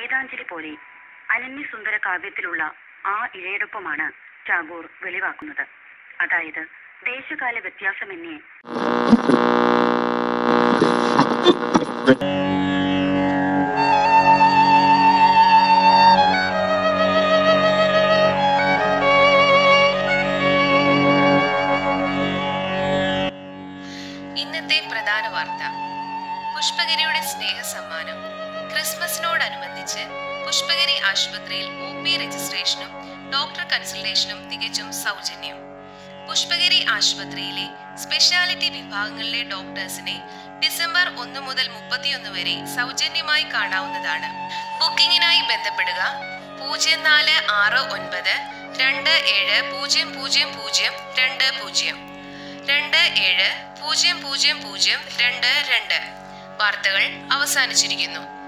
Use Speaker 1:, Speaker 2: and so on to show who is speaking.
Speaker 1: വേദാഞ്ജലി പോലെ അനന്യസുന്ദര കാവ്യത്തിലുള്ള ആ ഇഴയെടുപ്പമാണ് ടാഗോർ വെളിവാക്കുന്നത് അതായത് ദേശകാല വ്യത്യാസമെന്നേ
Speaker 2: ഇന്നത്തെ പ്രധാന വാർത്ത പുഷ്പഗിരിയുടെ സ്നേഹ സമ്മാനം ക്രിസ്മസിനോടനുബന്ധിച്ച് പുഷ്പഗിരി ആശുപത്രിയിൽ ഒ പി രജിസ്ട്രേഷനും ഡോക്ടർ കൺസൾട്ടേഷനും തികച്ചും സൗജന്യം പുഷ്പഗിരി ആശുപത്രിയിലെ സ്പെഷ്യാലിറ്റി വിഭാഗങ്ങളിലെ ഡോക്ടേഴ്സിനെ ഡിസംബർ ഒന്ന് മുതൽ മുപ്പത്തിയൊന്ന് വരെ സൗജന്യമായി കാണാവുന്നതാണ് ബുക്കിംഗിനായി ബന്ധപ്പെടുക പൂജ്യം നാല് ആറ് ഒൻപത് രണ്ട് ഏഴ് പൂജ്യം പൂജ്യം പൂജ്യം രണ്ട് പൂജ്യം രണ്ട് ഏഴ് പൂജ്യം പൂജ്യം പൂജ്യം രണ്ട് രണ്ട് വാർത്തകൾ അവസാനിച്ചിരിക്കുന്നു